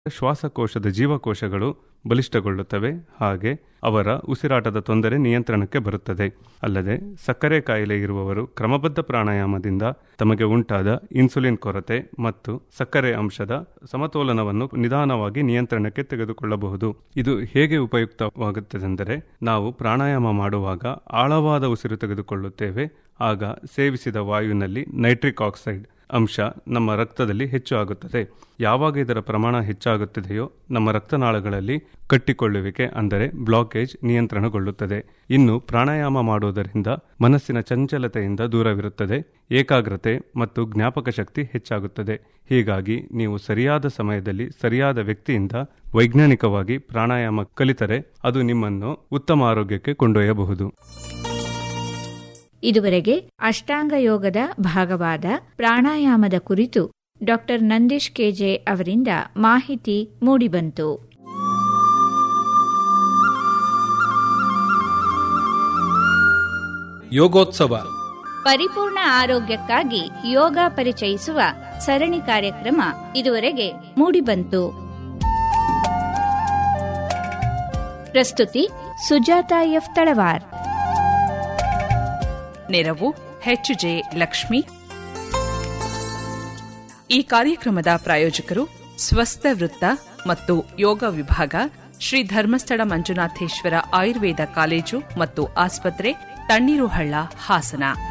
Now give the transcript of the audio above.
ಶ್ವಾಸಕೋಶದ ಜೀವಕೋಶಗಳು ಬಲಿಷ್ಠಗೊಳ್ಳುತ್ತವೆ ಹಾಗೆ ಅವರ ಉಸಿರಾಟದ ತೊಂದರೆ ನಿಯಂತ್ರಣಕ್ಕೆ ಬರುತ್ತದೆ ಅಲ್ಲದೆ ಸಕ್ಕರೆ ಕಾಯಿಲೆ ಇರುವವರು ಕ್ರಮಬದ್ಧ ಪ್ರಾಣಾಯಾಮದಿಂದ ತಮಗೆ ಉಂಟಾದ ಇನ್ಸುಲಿನ್ ಕೊರತೆ ಮತ್ತು ಸಕ್ಕರೆ ಅಂಶದ ಸಮತೋಲನವನ್ನು ನಿಧಾನವಾಗಿ ನಿಯಂತ್ರಣಕ್ಕೆ ತೆಗೆದುಕೊಳ್ಳಬಹುದು ಇದು ಹೇಗೆ ಉಪಯುಕ್ತವಾಗುತ್ತದೆಂದರೆ ನಾವು ಪ್ರಾಣಾಯಾಮ ಮಾಡುವಾಗ ಆಳವಾದ ಉಸಿರು ತೆಗೆದುಕೊಳ್ಳುತ್ತೇವೆ ಆಗ ಸೇವಿಸಿದ ವಾಯುವಿನಲ್ಲಿ ನೈಟ್ರಿಕ್ ಆಕ್ಸೈಡ್ ಅಂಶ ನಮ್ಮ ರಕ್ತದಲ್ಲಿ ಹೆಚ್ಚು ಆಗುತ್ತದೆ ಯಾವಾಗ ಇದರ ಪ್ರಮಾಣ ಹೆಚ್ಚಾಗುತ್ತದೆಯೋ ನಮ್ಮ ರಕ್ತನಾಳಗಳಲ್ಲಿ ಕಟ್ಟಿಕೊಳ್ಳುವಿಕೆ ಅಂದರೆ ಬ್ಲಾಕೇಜ್ ನಿಯಂತ್ರಣಗೊಳ್ಳುತ್ತದೆ ಇನ್ನು ಪ್ರಾಣಾಯಾಮ ಮಾಡುವುದರಿಂದ ಮನಸ್ಸಿನ ಚಂಚಲತೆಯಿಂದ ದೂರವಿರುತ್ತದೆ ಏಕಾಗ್ರತೆ ಮತ್ತು ಜ್ಞಾಪಕ ಶಕ್ತಿ ಹೆಚ್ಚಾಗುತ್ತದೆ ಹೀಗಾಗಿ ನೀವು ಸರಿಯಾದ ಸಮಯದಲ್ಲಿ ಸರಿಯಾದ ವ್ಯಕ್ತಿಯಿಂದ ವೈಜ್ಞಾನಿಕವಾಗಿ ಪ್ರಾಣಾಯಾಮ ಕಲಿತರೆ ಅದು ನಿಮ್ಮನ್ನು ಉತ್ತಮ ಆರೋಗ್ಯಕ್ಕೆ ಕೊಂಡೊಯ್ಯಬಹುದು ಇದುವರೆಗೆ ಅಷ್ಟಾಂಗ ಯೋಗದ ಭಾಗವಾದ ಪ್ರಾಣಾಯಾಮದ ಕುರಿತು ಡಾಕ್ಟರ್ ನಂದೀಶ್ ಕೆಜೆ ಅವರಿಂದ ಮಾಹಿತಿ ಮೂಡಿಬಂತು ಯೋಗೋತ್ಸವ ಪರಿಪೂರ್ಣ ಆರೋಗ್ಯಕ್ಕಾಗಿ ಯೋಗ ಪರಿಚಯಿಸುವ ಸರಣಿ ಕಾರ್ಯಕ್ರಮ ಇದುವರೆಗೆ ಮೂಡಿಬಂತು ಪ್ರಸ್ತುತಿ ಸುಜಾತ ಎಫ್ ತಳವಾರ್ ನೆರವು ಎಚ್ ಜೆ ಲಕ್ಷ್ಮಿ ಈ ಕಾರ್ಯಕ್ರಮದ ಪ್ರಾಯೋಜಕರು ಸ್ವಸ್ಥ ವೃತ್ತ ಮತ್ತು ಯೋಗ ವಿಭಾಗ ಶ್ರೀ ಧರ್ಮಸ್ಥಳ ಮಂಜುನಾಥೇಶ್ವರ ಆಯುರ್ವೇದ ಕಾಲೇಜು ಮತ್ತು ಆಸ್ಪತ್ರೆ ತಣ್ಣೀರುಹಳ್ಳ ಹಾಸನ